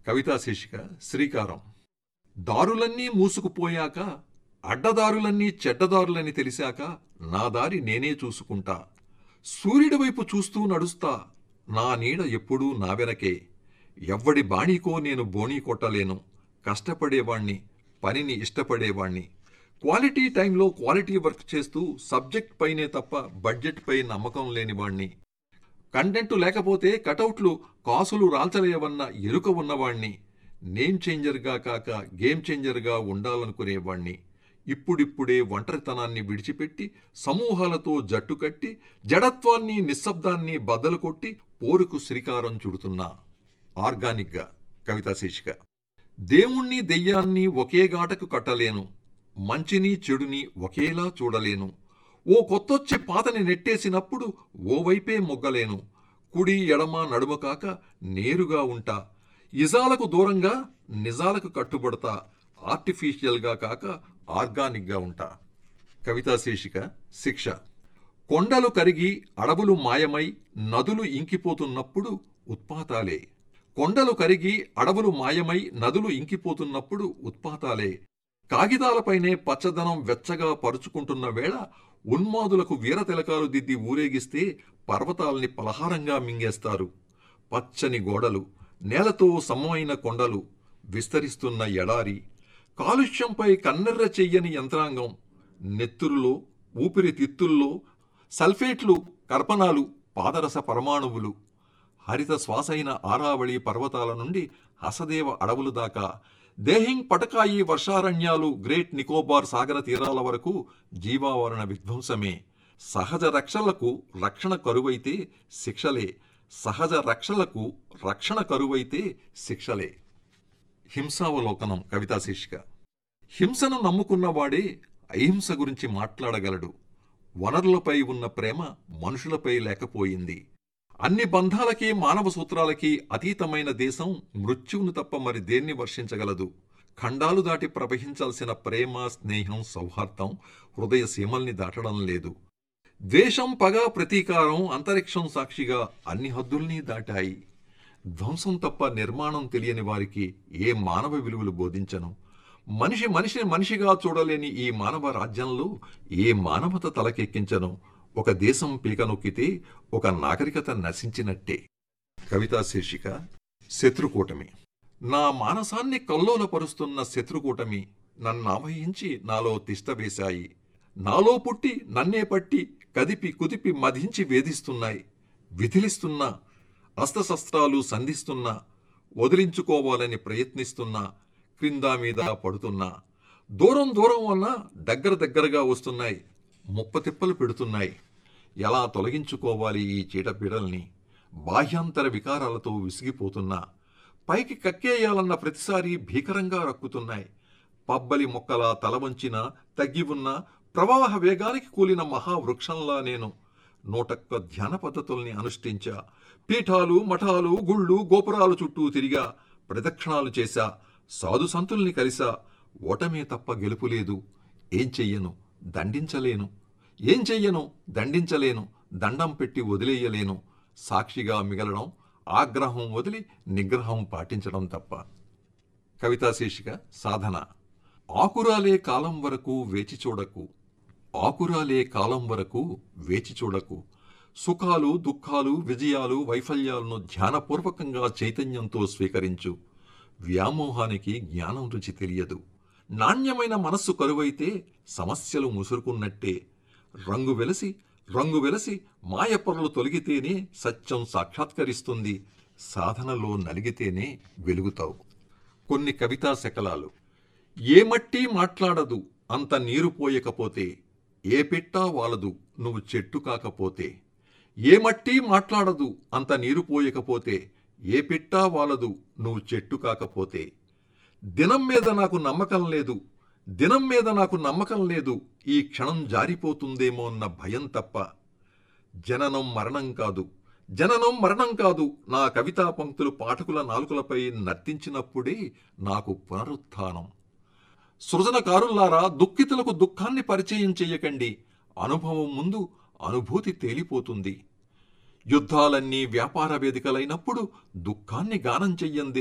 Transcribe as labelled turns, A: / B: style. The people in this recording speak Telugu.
A: కవితా శీర్షిక శ్రీకారం దారులన్నీ మూసుకుపోయాక అడ్డదారులన్నీ చెడ్డదారులని తెలిసాక నా దారి నేనే చూసుకుంటా సూర్యుడి వైపు చూస్తూ నడుస్తా నా నీడ ఎప్పుడూ నా వెనకే ఎవ్వడి బాణీకో నేను బోణీ కొట్టలేను కష్టపడేవాణ్ణి పనిని ఇష్టపడేవాణ్ణి క్వాలిటీ టైంలో క్వాలిటీ వర్క్ చేస్తూ సబ్జెక్ట్ పైనే తప్ప బడ్జెట్ పై నమ్మకం లేనివాణ్ణి కంటెంట్ లేకపోతే కటౌట్లు కాసులు రాల్చలేవన్న ఎరుక ఉన్నవాణ్ణి నేమ్ చేంజర్గా కాక గేమ్ చేంజర్గా ఉండాలనుకునేవాణ్ణి ఇప్పుడిప్పుడే ఒంటరితనాన్ని విడిచిపెట్టి సమూహాలతో జట్టు కట్టి జడత్వాన్ని నిశ్శబ్దాన్ని బద్దలు కొట్టి పోరుకు శ్రీకారం చుడుతున్నా ఆర్గానిక్గా కవితా శీర్షిక దేవుణ్ణి దెయ్యాన్ని ఒకే గాటకు కట్టలేను మంచిని చెడుని ఒకేలా చూడలేను ఓ కొత్తొచ్చి పాతని నెట్టేసినప్పుడు ఓవైపే మొగ్గలేను కుడి ఎడమ నడుమ కాక నేరుగా ఉంటా ఇజాలకు దూరంగా నిజాలకు కట్టుబడతా ఆర్టిఫిషియల్గా కాక ఆర్గానిక్గా ఉంటా కవితా శీర్షిక శిక్ష కొండలు కరిగి అడవులు మాయమై నదులు ఇంకిపోతున్నప్పుడు ఉత్పాతాలే కొండలు కరిగి అడవులు మాయమై నదులు ఇంకిపోతున్నప్పుడు ఉత్పాతాలే కాగితాలపైనే పచ్చదనం వెచ్చగా పరుచుకుంటున్న వేళ ఉన్మాదులకు వీరతిలకాలు దిద్ది ఊరేగిస్తే పర్వతాల్ని పలహారంగా మింగేస్తారు పచ్చని గోడలు నేలతో సమమైన కొండలు విస్తరిస్తున్న ఎడారి కాలుష్యంపై కన్నెర్ర చెయ్యని యంత్రాంగం నెత్తురులో ఊపిరితిత్తుల్లో సల్ఫేట్లు కర్పణాలు పాదరస పరమాణువులు హరిత శ్వాసైన ఆరావళి పర్వతాల నుండి హసదేవ అడవులు దాకా దేహింగ్ పటకాయి వర్షారణ్యాలు గ్రేట్ నికోబార్ సాగర తీరాల వరకు జీవావరణ విధ్వంసమే సహజ రక్షలకు రక్షణ కరువైతే శిక్షలే సహజ రక్షలకు రక్షణ కరువైతే శిక్షలే హింసావలోకనం కవితా శీర్షిక హింసను నమ్ముకున్నవాడే అహింస గురించి మాట్లాడగలడు వనరులపై ఉన్న ప్రేమ మనుషులపై లేకపోయింది అన్ని బంధాలకి మానవ సూత్రాలకి అతీతమైన దేశం మృత్యువును తప్ప మరి దేన్ని వర్షించగలదు ఖండాలు దాటి ప్రవహించాల్సిన ప్రేమ స్నేహం సౌహార్దం హృదయ సీమల్ని దాటడం లేదు ద్వేషం పగ ప్రతీకారం అంతరిక్షం సాక్షిగా అన్ని హద్దుల్ని దాటాయి ధ్వంసం తప్ప నిర్మాణం తెలియని వారికి ఏ మానవ విలువలు బోధించను మనిషి మనిషిని మనిషిగా చూడలేని ఈ మానవ రాజ్యంలో ఏ మానవత తలకెక్కించను ఒక దేశం పీక నొక్కితే ఒక నాగరికత నశించినట్టే కవితా శీర్షిక శత్రుకూటమి నా మానసాన్ని కల్లోలపరుస్తున్న శత్రుకూటమి నన్నావహించి నాలో తిష్టవేశాయి నాలో పుట్టి నన్నే పట్టి కదిపి కుదిపి మధించి వేధిస్తున్నాయి విధిలిస్తున్నా అస్త్రశస్త్రాలు సంధిస్తున్నా వదిలించుకోవాలని ప్రయత్నిస్తున్నా క్రింద మీద పడుతున్నా దూరం దూరం వల్ల దగ్గర దగ్గరగా వస్తున్నాయి ముప్పతిప్పలు పెడుతున్నాయి ఎలా తొలగించుకోవాలి ఈ చీటపీడల్ని బాహ్యాంతర వికారాలతో విసిగిపోతున్నా పైకి కక్కేయాలన్న ప్రతిసారి భీకరంగా రక్కుతున్నాయి పబ్బలి మొక్కలా తల వంచిన తగ్గి ఉన్న ప్రవాహ వేగానికి కూలిన మహావృక్షంలా నేను నూటొక్క ధ్యాన పద్ధతుల్ని అనుష్ఠించా పీఠాలు మఠాలు గుళ్ళు గోపురాలు చుట్టూ తిరిగా ప్రదక్షిణాలు చేశా సాధు సంతుల్ని కలిసా ఓటమే తప్ప గెలుపు లేదు ఏం చెయ్యను దండించలేను ఏం చెయ్యను దండించలేను దండం పెట్టి వదిలేయలేను సాక్షిగా మిగలడం ఆగ్రహం వదిలి నిగ్రహం పాటించడం తప్ప కవితా శీర్షిక సాధన ఆకురాలే కాలం వరకు వేచి చూడకు ఆకురాలే కాలం వరకు వేచి చూడకు సుఖాలు దుఃఖాలు విజయాలు వైఫల్యాలను ధ్యానపూర్వకంగా చైతన్యంతో స్వీకరించు వ్యామోహానికి జ్ఞానం రుచి తెలియదు నాణ్యమైన మనస్సు కరువైతే సమస్యలు ముసురుకున్నట్టే రంగు వెలసి రంగు వెలసి మాయపొరలు తొలగితేనే సత్యం సాక్షాత్కరిస్తుంది సాధనలో నలిగితేనే వెలుగుతావు కొన్ని కవితా శకలాలు ఏ మట్టి మాట్లాడదు అంత నీరు పోయకపోతే ఏ పెట్టా వాలదు నువ్వు చెట్టు కాకపోతే ఏ మట్టి మాట్లాడదు అంత నీరు పోయకపోతే ఏ పెట్టా వాలదు నువ్వు చెట్టు కాకపోతే దినం మీద నాకు నమ్మకం లేదు దినం మీద నాకు నమ్మకం లేదు ఈ క్షణం జారిపోతుందేమో అన్న భయం తప్ప జననం మరణం కాదు జననం మరణం కాదు నా కవితా పంక్తులు పాఠకుల నాలుకలపై నర్తించినప్పుడే నాకు పునరుత్థానం సృజనకారుల్లారా దుఃఖితులకు దుఃఖాన్ని పరిచయం చెయ్యకండి అనుభవం ముందు అనుభూతి తేలిపోతుంది యుద్ధాలన్నీ వ్యాపార వేదికలైనప్పుడు దుఃఖాన్ని గానం చెయ్యందే